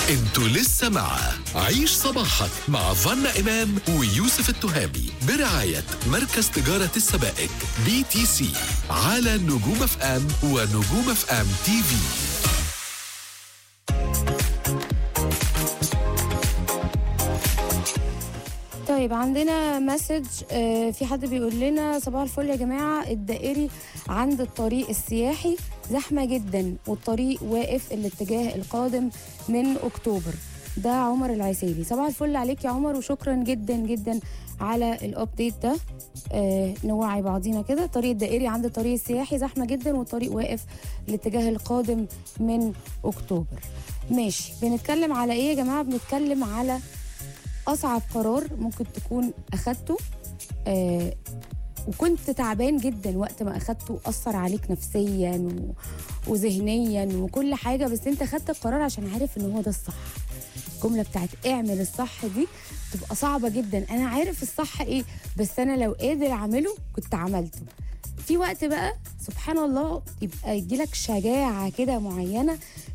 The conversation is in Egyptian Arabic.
انتوا لسه مع عيش صباحك مع فنا إمام ويوسف التهامي برعاية مركز تجارة السبائك بي تي سي على نجوم اف ام ونجوم اف ام تي في طيب عندنا مسج آه، في حد بيقول لنا صباح الفل يا جماعة الدائري عند الطريق السياحي زحمة جدا والطريق واقف الاتجاه القادم من أكتوبر ده عمر العسيلي صباح الفل عليك يا عمر وشكرا جدا جدا على الابديت ده آه نوعي بعضينا كده الطريق الدائري عند الطريق السياحي زحمة جدا والطريق واقف الاتجاه القادم من أكتوبر ماشي بنتكلم على ايه يا جماعة بنتكلم على اصعب قرار ممكن تكون اخدته آه وكنت تعبان جدا وقت ما اخدته اثر عليك نفسيا و... وذهنيا وكل حاجه بس انت خدت القرار عشان عارف ان هو ده الصح الجمله بتاعت اعمل الصح دي تبقى صعبه جدا انا عارف الصح ايه بس انا لو قادر اعمله كنت عملته في وقت بقى سبحان الله يبقى يجيلك شجاعه كده معينه